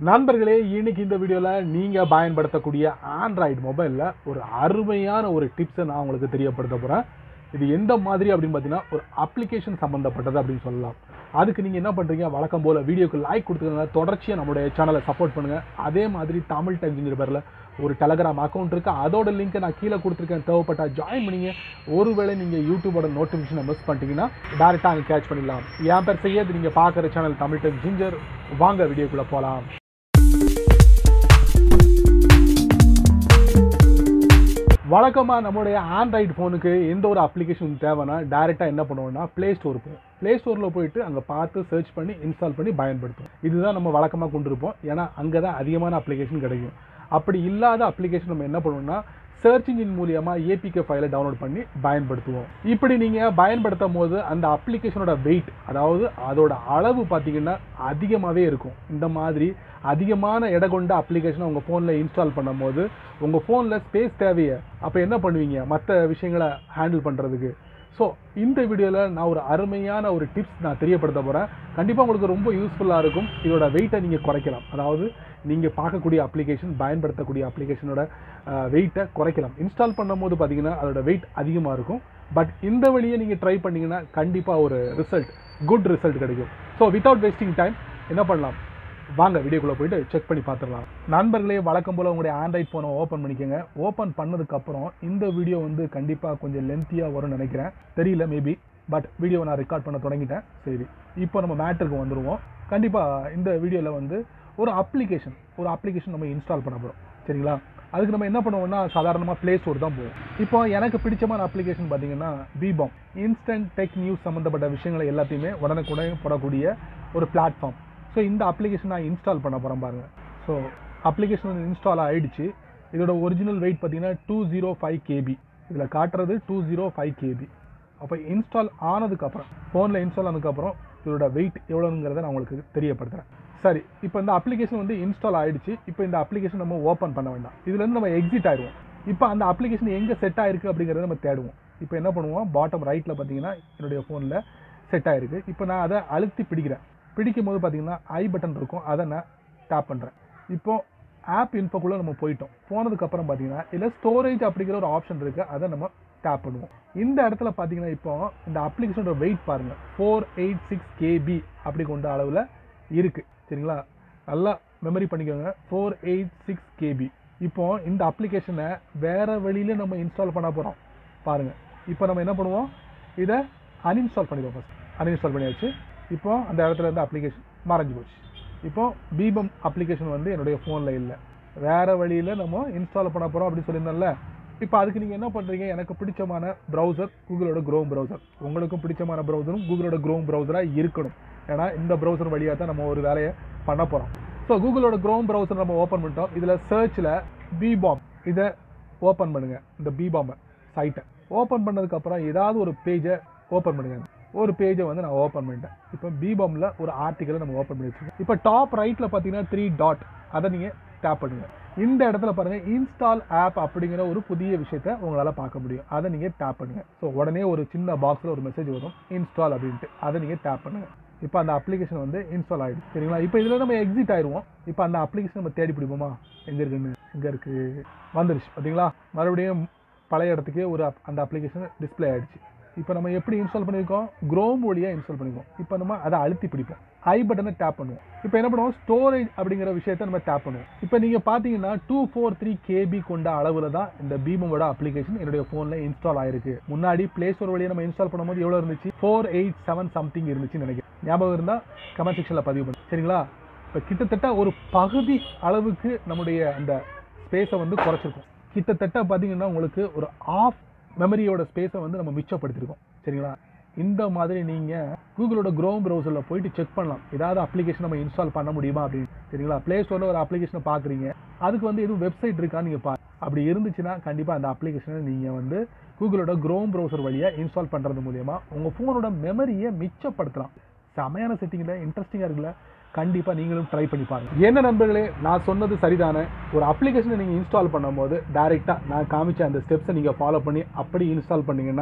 நண்பர்களே இன்னைக்கு இந்த வீடியோவில் நீங்கள் பயன்படுத்தக்கூடிய ஆண்ட்ராய்டு மொபைலில் ஒரு அருமையான ஒரு டிப்ஸை நான் உங்களுக்கு தெரியப்படுத்த போகிறேன் இது எந்த மாதிரி அப்படின்னு பார்த்தீங்கன்னா ஒரு அப்ளிகேஷன் சம்மந்தப்பட்டது அப்படின்னு சொல்லலாம் அதுக்கு நீங்கள் என்ன பண்ணுறீங்க வழக்கம் போல் வீடியோக்கு லைக் கொடுத்துக்கோங்க தொடர்ச்சியாக நம்மளுடைய சேனலை சப்போர்ட் பண்ணுங்கள் அதே மாதிரி தமிழ் டைம்ஸுங்கிற பேரில் ஒரு டெலகிராம் அக்கௌண்ட் இருக்குது அதோட லிங்க்கை நான் கீழே கொடுத்துருக்கேன் தேவைப்பட்டா ஜாயின் பண்ணிங்க ஒருவேளை நீங்கள் யூடியூபோட நோட்டிஃபிகேஷனை மிஸ் பண்ணிட்டீங்கன்னா டேரெக்டாக அங்கே கேட்ச் பண்ணிடலாம் என் பேர் செய்யது நீங்கள் பார்க்குற சேனல் தமிழ் டைம் ஜிஞ்சர் வாங்க வீடியோக்குள்ளே போகலாம் வழக்கமாக நம்மளுடைய ஆண்ட்ராய்டு ஃபோனுக்கு எந்த ஒரு அப்ளிகேஷன் தேவைன்னா டேரெக்டாக என்ன பண்ணுவோம்னா ப்ளே ஸ்டோர் போகும் ப்ளே ஸ்டோரில் போயிட்டு அங்கே பார்த்து சர்ச் பண்ணி இன்ஸ்டால் பண்ணி பயன்படுத்தும் இதுதான் நம்ம வழக்கமாக கொண்டிருப்போம் ஏன்னா அங்கே தான் அதிகமான அப்ளிகேஷன் கிடைக்கும் அப்படி இல்லாத அப்ளிகேஷன் நம்ம என்ன பண்ணுவோம்னா சர்ச் இன்ஜின் மூலியமாக ஏபிகே ஃபைலை டவுன்லோட் பண்ணி பயன்படுத்துவோம் இப்படி நீங்கள் பயன்படுத்தும் போது அந்த அப்ளிகேஷனோட வெயிட் அதாவது அதோட அளவு பார்த்தீங்கன்னா அதிகமாகவே இருக்கும் இந்த மாதிரி அதிகமான எடை கொண்ட அப்ளிகேஷனை உங்கள் ஃபோனில் இன்ஸ்டால் பண்ணும்போது உங்கள் ஃபோனில் ஸ்பேஸ் தேவையை அப்போ என்ன பண்ணுவீங்க மற்ற விஷயங்களை ஹேண்டில் பண்ணுறதுக்கு ஸோ இந்த வீடியோவில் நான் ஒரு அருமையான ஒரு டிப்ஸ் நான் தெரியப்படுத்த போகிறேன் கண்டிப்பாக உங்களுக்கு ரொம்ப யூஸ்ஃபுல்லாக இருக்கும் இதோட வெயிட்டை நீங்கள் குறைக்கலாம் அதாவது நீங்கள் பார்க்கக்கூடிய அப்ளிகேஷன் பயன்படுத்தக்கூடிய அப்ளிகேஷனோட வெயிட்டை குறைக்கலாம் இன்ஸ்டால் பண்ணும்போது பார்த்தீங்கன்னா அதோட வெயிட் அதிகமாக இருக்கும் பட் இந்த வழியை நீங்கள் ட்ரை பண்ணிங்கன்னா கண்டிப்பாக ஒரு ரிசல்ட் குட் ரிசல்ட் கிடைக்கும் ஸோ வித்தவுட் வேஸ்டிங் டைம் என்ன பண்ணலாம் வாங்க வீடியோக்குள்ளே போயிட்டு செக் பண்ணி பார்த்துடலாம் நண்பர்களே வழக்கம் போல் உங்களுடைய ஆண்ட்ராய்ட் ஃபோனை ஓப்பன் பண்ணிக்கோங்க ஓப்பன் பண்ணதுக்கப்புறம் இந்த வீடியோ வந்து கண்டிப்பாக கொஞ்சம் லென்த்தியாக வரும்னு நினைக்கிறேன் தெரியல மேபி பட் வீடியோ நான் ரெக்கார்ட் பண்ண தொடங்கிட்டேன் சரி இப்போ நம்ம மேட்டருக்கு வந்துடுவோம் கண்டிப்பாக இந்த வீடியோவில் வந்து ஒரு அப்ளிகேஷன் ஒரு அப்ளிகேஷன் நம்ம இன்ஸ்டால் பண்ண போகிறோம் சரிங்களா அதுக்கு நம்ம என்ன பண்ணுவோம்னா சாதாரணமாக ப்ளே ஸ்டோர் தான் போவோம் இப்போ எனக்கு பிடிச்சமான அப்ளிகேஷன் பார்த்தீங்கன்னா பிபாம் இன்ஸ்டன்ட் டெக் நியூஸ் சம்மந்தப்பட்ட விஷயங்களை எல்லாத்தையுமே உடனுக்குடனே போடக்கூடிய ஒரு பிளாட்ஃபார்ம் ஸோ இந்த அப்ளிகேஷன் நான் இன்ஸ்டால் பண்ண போகிறேன் பாருங்கள் ஸோ அப்ளிகேஷன் வந்து இன்ஸ்டால் ஆகிடுச்சு இதோட ஒரிஜினல் வெயிட் பார்த்தீங்கன்னா டூ ஜீரோ ஃபைவ் கேபி இதில் காட்டுறது டூ ஜீரோ ஃபைவ் கேபி அப்போ இன்ஸ்டால் ஆனதுக்கப்புறம் ஃபோனில் இன்ஸ்டால் ஆனதுக்கப்புறம் இதோட வெயிட் எவ்வளோங்கிறத நான் உங்களுக்கு தெரியப்படுத்துகிறேன் சரி இப்போ இந்த அப்ளிகேஷன் வந்து இன்ஸ்டால் ஆகிடுச்சு இப்போ இந்த அப்ளிகேஷன் நம்ம ஓப்பன் பண்ண வேண்டாம் இதுலேருந்து நம்ம எக்ஸிட் ஆயிடுவோம் இப்போ அந்த அப்ளிகேஷன் எங்கே செட் ஆயிருக்கு அப்படிங்கிறத நம்ம தேடுவோம் இப்போ என்ன பண்ணுவோம் பாட்டம் ரைட்டில் பார்த்தீங்கன்னா என்னுடைய ஃபோனில் செட் ஆயிருக்கு இப்போ நான் அதை அழுத்தி பிடிக்கிறேன் பிடிக்கும் போது பார்த்தீங்கன்னா ஐ பட்டன் இருக்கும் அதை நான் டேப் பண்ணுறேன் இப்போ ஆப் இன்ஃபோக்குள்ளே நம்ம போயிட்டோம் போனதுக்கப்புறம் பார்த்தீங்கன்னா இதில் ஸ்டோரேஜ் அப்படிங்கிற ஒரு ஆப்ஷன் இருக்குது அதை நம்ம டேப் பண்ணுவோம் இந்த இடத்துல பார்த்தீங்கன்னா இப்போ இந்த அப்ளிகேஷனோட வெயிட் பாருங்கள் ஃபோர் எயிட் சிக்ஸ் கேபி அப்படி கொண்ட அளவில் இருக்குது சரிங்களா நல்லா மெமரி பண்ணிக்கோங்க ஃபோர் எயிட் சிக்ஸ் கேபி இப்போ இந்த அப்ளிகேஷனை வேறு வழியில் நம்ம இன்ஸ்டால் பண்ண போகிறோம் பாருங்கள் இப்போ நம்ம என்ன பண்ணுவோம் இதை அன்இன்ஸ்டால் பண்ணிடுவோம் ஃபஸ்ட் அன்இன்ஸ்டால் பண்ணியாச்சு இப்போ அந்த இடத்துல இருந்து அப்ளிகேஷன் மறைஞ்சு போச்சு இப்போ பீபம் அப்ளிகேஷன் வந்து என்னுடைய ஃபோனில் இல்லை வேறு வழியில் நம்ம இன்ஸ்டால் பண்ண போகிறோம் அப்படின்னு சொல்லியிருந்தோம்ல இப்போ அதுக்கு நீங்கள் என்ன பண்ணுறீங்க எனக்கு பிடிச்சமான ப்ரௌசர் கூகுளோட க்ரோம் ப்ரௌசர் உங்களுக்கும் பிடிச்சமான ப்ரௌசரும் கூகுளோட க்ரோம் ப்ரௌசராக இருக்கணும் ஏன்னா இந்த ப்ரௌசர் வழியாக தான் நம்ம ஒரு வேலையை பண்ண போகிறோம் ஸோ கூகுளோட க்ரோம் ப்ரௌசர் நம்ம ஓப்பன் பண்ணிட்டோம் இதில் சர்ச்சில் பிபாம் இதை ஓப்பன் பண்ணுங்கள் இந்த பிபாமை சைட்டை ஓப்பன் பண்ணதுக்கப்புறம் ஏதாவது ஒரு பேஜை ஓப்பன் பண்ணுங்க ஒரு பேஜை வந்து நான் ஓப்பன் பண்ணிட்டேன் இப்போ பிபாமில் ஒரு ஆர்டிக்கலை நம்ம ஓப்பன் பண்ணி வச்சுருக்கோம் இப்போ டாப் ரைட்டில் பார்த்தீங்கன்னா த்ரீ டாட் அதை நீங்கள் டேப் பண்ணுங்கள் இந்த இடத்துல பாருங்கள் இன்ஸ்டால் ஆப் அப்படிங்கிற ஒரு புதிய விஷயத்தை உங்களால் பார்க்க முடியும் அதை நீங்கள் டேப் பண்ணுங்கள் ஸோ உடனே ஒரு சின்ன பாக்ஸில் ஒரு மெசேஜ் வரும் இன்ஸ்டால் அப்படின்ட்டு அதை நீங்கள் டேப் பண்ணுங்கள் இப்போ அந்த அப்ளிகேஷன் வந்து இன்ஸ்டால் ஆகிடுச்சு சரிங்களா இப்போ இதில் நம்ம எக்ஸிட் ஆயிடுவோம் இப்போ அந்த அப்ளிகேஷன் நம்ம தேடி பிடிப்போமா எங்கே இருக்குன்னு எங்கே இருக்குது வந்துருச்சு பார்த்தீங்களா மறுபடியும் பழைய இடத்துக்கே ஒரு அப்- அந்த அப்ளிகேஷன் டிஸ்ப்ளே ஆயிடுச்சு இப்போ நம்ம எப்படி இன்ஸ்டால் பண்ணியிருக்கோம் க்ரோம் வழியாக இன்ஸ்டால் பண்ணிருக்கோம் இப்போ நம்ம அதை அழுத்தி பிடிப்போம் ஐ பட்டனை டேப் பண்ணுவோம் இப்போ என்ன பண்ணுவோம் ஸ்டோரேஜ் அப்படிங்கிற விஷயத்தை நம்ம டேப் பண்ணுவோம் இப்போ நீங்கள் பார்த்தீங்கன்னா டூ ஃபோர் த்ரீ கேபி கொண்ட அளவில் தான் இந்த பீமோட அப்ளிகேஷன் என்னுடைய ஃபோனில் இன்ஸ்டால் ஆயிருக்கு முன்னாடி ப்ளே ஸ்டோர் வழியாக நம்ம இன்ஸ்டால் பண்ணும்போது எவ்வளோ இருந்துச்சு ஃபோர் எயிட் செவன் சம்திங் இருந்துச்சுன்னு நினைக்கிறேன் ஞாபகம் இருந்தால் கமெண்ட் செக்ஷனில் பதிவு பண்ணு சரிங்களா இப்போ கிட்டத்தட்ட ஒரு பகுதி அளவுக்கு நம்முடைய அந்த ஸ்பேஸை வந்து குறைச்சிருக்கோம் கிட்டத்தட்ட பார்த்தீங்கன்னா உங்களுக்கு ஒரு ஆஃப் மெமரியோட ஸ்பேஸை வந்து நம்ம மிச்சப்படுத்திருக்கோம் சரிங்களா இந்த மாதிரி நீங்கள் கூகுளோட க்ரோம் ப்ரௌசரில் போயிட்டு செக் பண்ணலாம் ஏதாவது அப்ளிகேஷன் நம்ம இன்ஸ்டால் பண்ண முடியுமா அப்படின்னு சரிங்களா ப்ளே ஸ்டோரில் ஒரு அப்ளிகேஷனை பார்க்குறீங்க அதுக்கு வந்து எதுவும் வெப்சைட் இருக்கான்னு நீங்கள் பா அப்படி இருந்துச்சுன்னா கண்டிப்பாக அந்த அப்ளிகேஷனை நீங்கள் வந்து கூகுளோட க்ரோம் ப்ரௌசர் வழியாக இன்ஸ்டால் பண்ணுறது மூலியமா உங்கள் ஃபோனோட மெமரியை மிச்சப்படுத்தலாம் செமையான செட்டிங்கில் இன்ட்ரெஸ்டிங்காக இருக்குல்ல கண்டிப்பாக நீங்களும் ட்ரை பண்ணி பாருங்க என்ன நண்பர்களே நான் சொன்னது சரிதானே ஒரு அப்ளிகேஷனை நீங்கள் இன்ஸ்டால் பண்ணும்போது டைரெக்டாக நான் காமிச்ச அந்த ஸ்டெப்ஸை நீங்கள் ஃபாலோ பண்ணி அப்படி இன்ஸ்டால் பண்ணீங்கன்னா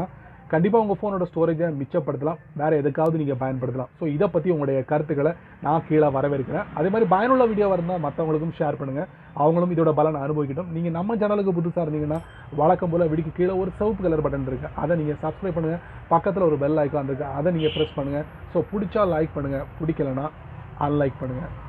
கண்டிப்பாக உங்கள் ஃபோனோட ஸ்டோரேஜை மிச்சப்படுத்தலாம் வேறு எதுக்காவது நீங்கள் பயன்படுத்தலாம் ஸோ இதை பற்றி உங்களுடைய கருத்துக்களை நான் கீழே வரவேற்கிறேன் அதே மாதிரி பயனுள்ள வீடியோ இருந்தால் மற்றவங்களுக்கும் ஷேர் பண்ணுங்கள் அவங்களும் இதோட பலனை அனுபவிக்கட்டும் நீங்கள் நம்ம சேனலுக்கு புதுசாக இருந்தீங்கன்னா வழக்கம் போல் வீடிக்கு கீழே ஒரு சிவப்பு கலர் பட்டன் இருக்குது அதை நீங்கள் சப்ஸ்கிரைப் பண்ணுங்கள் பக்கத்தில் ஒரு பெல் ஐக்கான் இருக்குது அதை நீங்கள் ப்ரெஸ் பண்ணுங்கள் ஸோ பிடிச்சா லைக் பண்ணுங்கள் பிடிக்கலனா அன்லைக் பண்ணுங்கள்